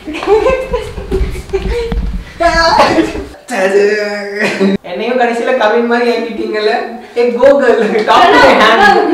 என்னையும் கடைசியில கவின் மாதிரி ஆக்கிட்டீங்கல்ல ஏ கோகல் டாப் ஹேண்ட்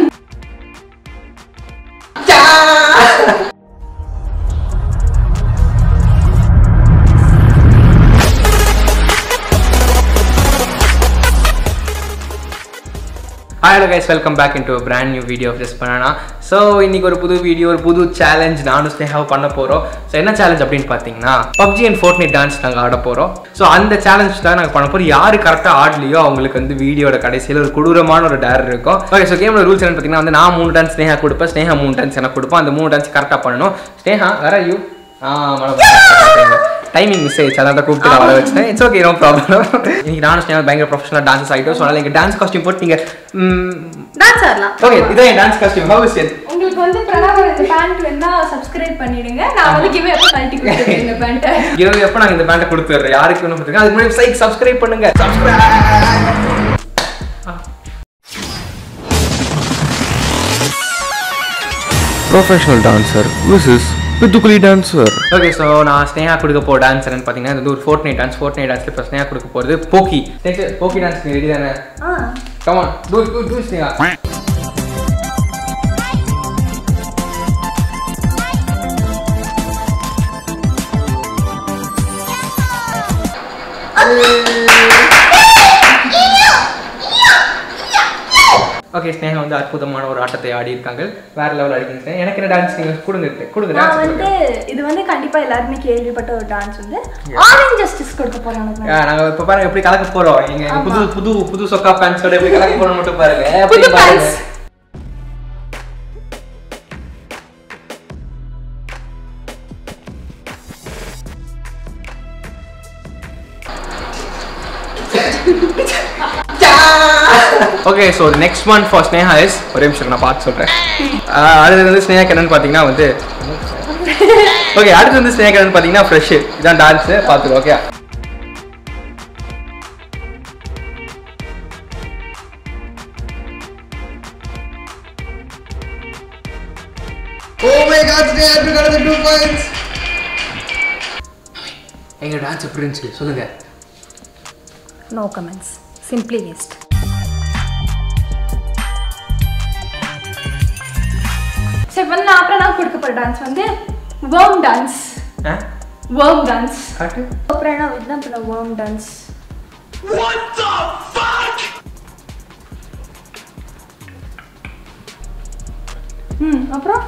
hello guys welcome back in to brand new video of just பண்ணனா ஸோ இன்னைக்கு ஒரு புது வீடியோ ஒரு புது சேலஞ்ச் நானும் ஸ்னேகாவும் பண்ண போகிறோம் ஸோ என்ன சேலஞ்ச் அப்படின்னு பார்த்தீங்கன்னா பப்ஜி அண்ட் ஃபோர்ட்நைட் டான்ஸ் நாங்கள் ஆட போகிறோம் ஸோ அந்த சேலஞ்ச் தான் நாங்கள் பண்ண போகிறோம் யார் கரெக்டாக ஆடலையோ அவங்களுக்கு வந்து வீடியோட கடைசியில் ஒரு கொடூரமான ஒரு டேர் இருக்கும் ஓகே ஸோ கேமோட ரூல்ஸ் என்னன்னு பார்த்தீங்கன்னா வந்து நான் மூணு டான்ஸ் ஸ்னேகா கொடுப்பேன் ஸ்னேகா மூணு டான்ஸ் எனக்கு கொடுப்பேன் அந்த மூணு டான்ஸ் கரெக்டாக பண்ணணும் ஸ்னேகா வர யூ ஆ டைமிங் மிஸ் ஆயிடுச்சு அதான் கூப்பிட்டு நான் வர வச்சேன் இட்ஸ் ஓகே நோ ப்ராப்ளம் இன்னைக்கு நானும் ஸ்னேகா பயங்கர ப்ரொஃபஷனல் டான்ஸ் ஆகிட்டோம் ஸோ அதனால் எங்கள் டான்ஸ் காஸ்டியூம் போட்டு நீங்கள் டான்ஸ் ஆடலாம் ஓகே இதான் என் dance costume how is it உங்களுக்கு வந்து பிரணாவோட இந்த பேண்ட் வேணா சப்ஸ்கிரைப் பண்ணிடுங்க நான் வந்து கிவே எப்போ கழட்டி கொடுத்துருக்கேன் இந்த பேண்ட்டை இருபது எப்போ நாங்கள் இந்த பேண்டை கொடுத்துட்றோம் யாருக்கு ஒன்று கொடுத்துருக்கோம் அதுக்கு முன்னாடி சைக் சப்ஸ்கிரைப் பண்ணுங்க professional dancer versus Pitukuli dancer. Okay so நான் ஸ்னேகா கொடுக்க போகிற டான்ஸ் என்னன்னு பார்த்தீங்கன்னா இது வந்து ஒரு Fortnite dance Fortnite டான்ஸில் இப்போ ஸ்னேகா கொடுக்க போகிறது போக்கி போக்கி டான்ஸ் ரெடி தானே ஆ கமான் டூ டூ டூ ஸ்னேகா ஓகே ஸ்னேகா வந்து அற்புதமான ஒரு ஆட்டத்தை ஆடி இருக்காங்க வேற லெவல் அடிக்கிறேன் எனக்கு என்ன டான்ஸ் நீங்கள் கொடுங்க கொடுங்க நான் டான்ஸ் வந்து இது வந்து கண்டிப்பா எல்லாருமே கேள்விப்பட்ட ஒரு டான்ஸ் வந்து ஆரஞ்ச் ஜஸ்டிஸ் கொடுக்க போறேன் உனக்கு நான். நாங்க இப்ப பாருங்க எப்படி கலக்க போறோம் எங்க எங்க புது புது புது சொக்கா பேண்ட்ஸோட எப்படி கலக்க போறோம் மட்டும் பாருங்க புது எப்படி பாருங்க. pants. Okay so next one for Sneha is ஒரே நிமிஷம் நான் பார்த்து சொல்கிறேன் அடுத்தது வந்து ஸ்னேஹாக்கு என்னன்னு பார்த்தீங்கன்னா வந்து ஓகே அடுத்து வந்து ஸ்னேஹாக்கு என்னன்னு பார்த்தீங்கன்னா ஃப்ரெஷ் இதான் டான்ஸு பார்த்துக்கோ okay Oh my god, Sneha, you got the two points. எங்க டான்ஸ் எப்படி இருந்துச்சு சொல்லுங்க நோ கமெண்ட்ஸ் சிம்பிளி வேஸ்ட் சரி வந்து நான் அப்புறம் நான் கொடுக்க போற டான்ஸ் வந்து வேர்ம் டான்ஸ் ஆ வேர்ம் டான்ஸ் காட்டு அப்புறம் நான் இதுதான் பண்ண வேர்ம் டான்ஸ் ம் அப்புறம்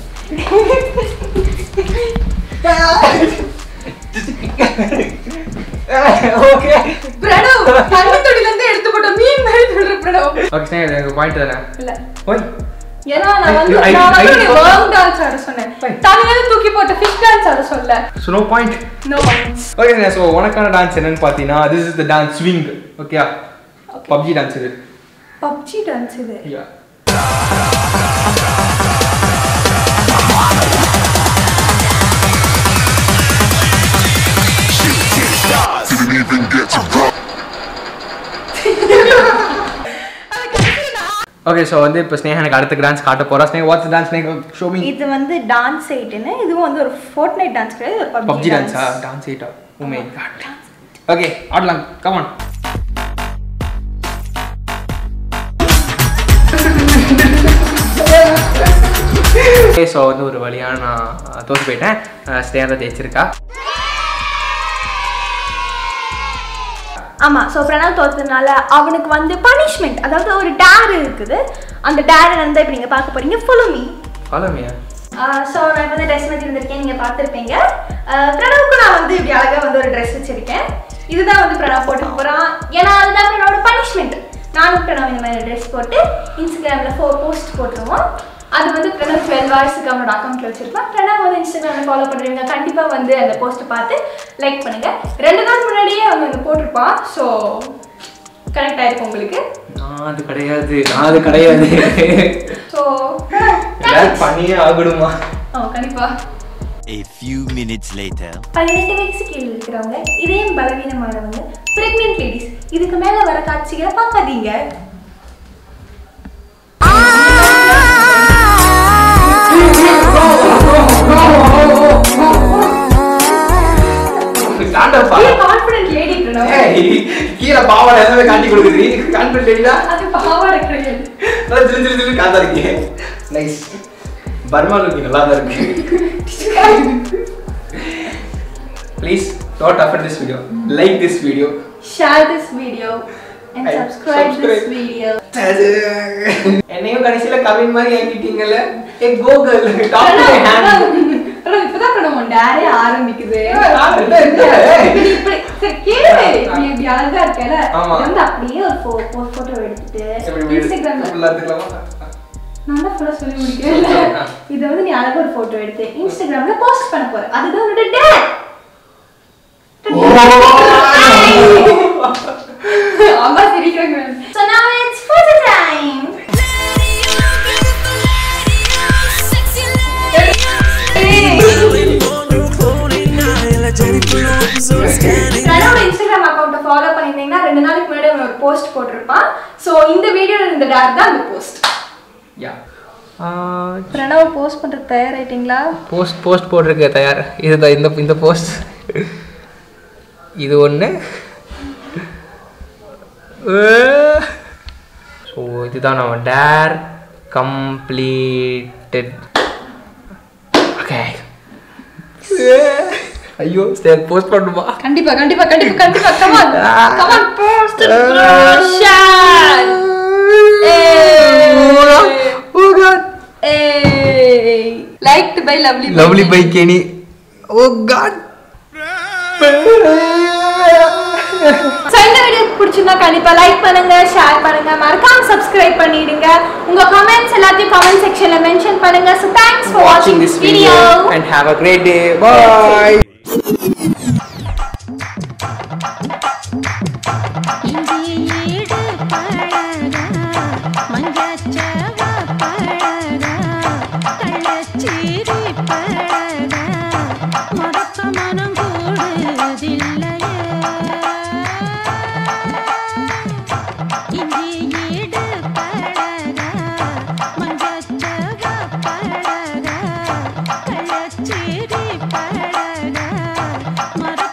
ஓகே பிரணவ் தண்ணி தொடில இருந்து எடுத்து போட்ட மீன் மாதிரி சொல்ற பிரணவ் ஓகே ஸ்னேகா இது எனக்கு பாயிண்ட் தானே இல்ல ஓய் ஏன்னா நான் வந்து I- I- நான் வந்து I- ஒரு வேர்ம் டான்ஸ் ஆட சொன்னேன் Fine. தனியாக தூக்கி போட்ட ஃபிஷ் டான்ஸ் ஆட சொல்ல so no point no points okay so உனக்கான டான்ஸ் என்னன்னு பார்த்தீங்கன்னா this is the dance swing okay PUBG dance இது பப்ஜி டான்ஸ் இது Yeah. Didn't even get to rock. Okay so வந்து இப்போ ஸ்னேகா எனக்கு அடுத்த டான்ஸ் காட்ட போறா Sneha what's dance Sneha show me இது வந்து டான்ஸ் ஐட்டுன்னு இதுவும் வந்து ஒரு ஃபோர்ட் நைட் டான்ஸ் கிடையாது ஒரு பப்ஜி பப்ஜி டான்ஸா டான்ஸ் டான்ஸ் எயிட்டா ஓ மை காட் ஓகே ஆடலாம் கமான் ஓகே ஸோ வந்து ஒரு வழியாக நான் தோற்று போயிட்டேன் ஸ்னேகா தான் ஜெயிச்சிருக்கா ஆமா ஸோ பிரணவ் தோத்ததுனால அவனுக்கு வந்து பனிஷ்மெண்ட் அதாவது ஒரு டேர் இருக்குது அந்த டேர் வந்து இப்போ நீங்க பார்க்க போறீங்க follow me ஃபாலோ மீயா ஸோ நான் இப்போ வந்து ட்ரெஸ் மாற்றி வந்திருக்கேன் நீங்கள் பார்த்துருப்பீங்க பிரணவுக்கு நான் வந்து இப்படி அழகாக வந்து ஒரு ட்ரெஸ் வச்சிருக்கேன் இதுதான் வந்து பிரணவ் போட்டு போகிறான் ஏன்னா அதுதான் பிரணவோட பனிஷ்மெண்ட் நானும் பிரணவ் இந்த மாதிரி ட்ரெஸ் போட்டு இன்ஸ்டாகிராமில் ஃபோர் போஸ்ட் போட்டுருவோம் அது வந்து பிரணவ் டுவெல் ஹவர்ஸுக்கு அவனோட அக்கௌண்ட்டில் வச்சிருப்பான் பிரணவ் வந்து இன்ஸ்டாகிராமில் ஃபாலோ பண்ணுறீங்க கண்டிப்பாக வந்து அந்த போஸ்ட்டை பார்த்து லைக் பண்ணுங்க ரெண்டு நாள் முன்னாடியே அவன் வந்து போட்டிருப்பான் ஸோ கனெக்ட் ஆயிருக்கும் உங்களுக்கு நான் அது கிடையாது நான் அது கிடையாது ஸோ ஏதாவது பண்ணியே ஆகணுமா ஆ கண்டிப்பாக A few minutes later. பதினெட்டு வயசு கீழே இருக்கிறவங்க இதயம் பலவீனமானவங்க பிரெக்னென்ட் லேடிஸ் இதுக்கு மேல வர காட்சிகளை பார்க்காதீங்க காண்டப்பா கான்ஃபிடென்ட் லேடி பிரணவ் ஏய், கீழே பாவாடை எல்லாமே காட்டி கொடுக்குது கான்ஃபிடன்ட் இல்லையா அது பாவாடை கிடையாது நல்லா ஜிலு ஜிலு ஜிலு காத்தா இருக்கு நைஸ் பர்மா லுக்கி நல்லா தான் இருக்கு please don't offer this video like this video share this video and And subscribe this subscribe. Video என்னையும் கடைசியில கவின் மாதிரி ஆக்கிட்டீங்கல்ல ஏ கோகல் டாப் டு ஹேண்ட் இப்பதான் பிரணவ் உன் டேரே ஆரம்பிக்குது நான் என்ன என்ன? இப்படி இப்படி சரி கேளு நீ இப்படி அழகா இருக்கல ஆமா. வந்து அப்படியே ஒரு போட்டோ எடுத்துட்டு இன்ஸ்டாகிராம்ல ஃபுல்லா எடுத்துக்கலாமா நான் தான் ஃபுல்லா சொல்லி முடிக்கிறேன் இதை வந்து நீ அழகா ஒரு போட்டோ எடுத்து இன்ஸ்டாகிராம்ல போஸ்ட் பண்ண போற அதுதான் உன்னோட டேட் அம்மா சிரிக்கிறாங்க So now it's photo time. பிரணவோட இன்ஸ்டாகிராம் அக்கௌண்ட்டை ஃபாலோ பண்ணியிருந்தீங்கன்னா ரெண்டு நாளைக்கு முன்னாடி அவன் ஒரு போஸ்ட் போட்டிருப்பான் ஸோ இந்த வீடியோல இந்த டேர் தான் அந்த போஸ்ட் யா பிரணவ் போஸ்ட் பண்றது தயாராயிட்டீங்களா போஸ்ட் போஸ்ட் போட்டிருக்க தயார் இதுதான் இந்த இந்த போஸ்ட் இது ஒன்று ஸோ இதுதான் நம்ம டேர் கம்ப்ளீட்டட் ஓகே ஐயோ சரி போஸ்ட் பண்ணுமா கண்டிப்பா கண்டிப்பா கண்டிப்பா கண்டிப்பா come on come on post share oh god liked bye lovely lovely bye கேனி ஓ காட் ஸோ இந்த வீடியோ பிடிச்சிருந்தா கண்டிப்பா லைக் பண்ணுங்க ஷேர் பண்ணுங்க மறக்காம சப்ஸ்கிரைப் பண்ணிடுங்க உங்க கமெண்ட்ஸ் எல்லாத்தையும் கமெண்ட் செக்ஷன்ல மென்ஷன் பண்ணுங்க ஸோ தேங்க்ஸ் ஃபார் watching வாட்சிங் this video video and have a great day bye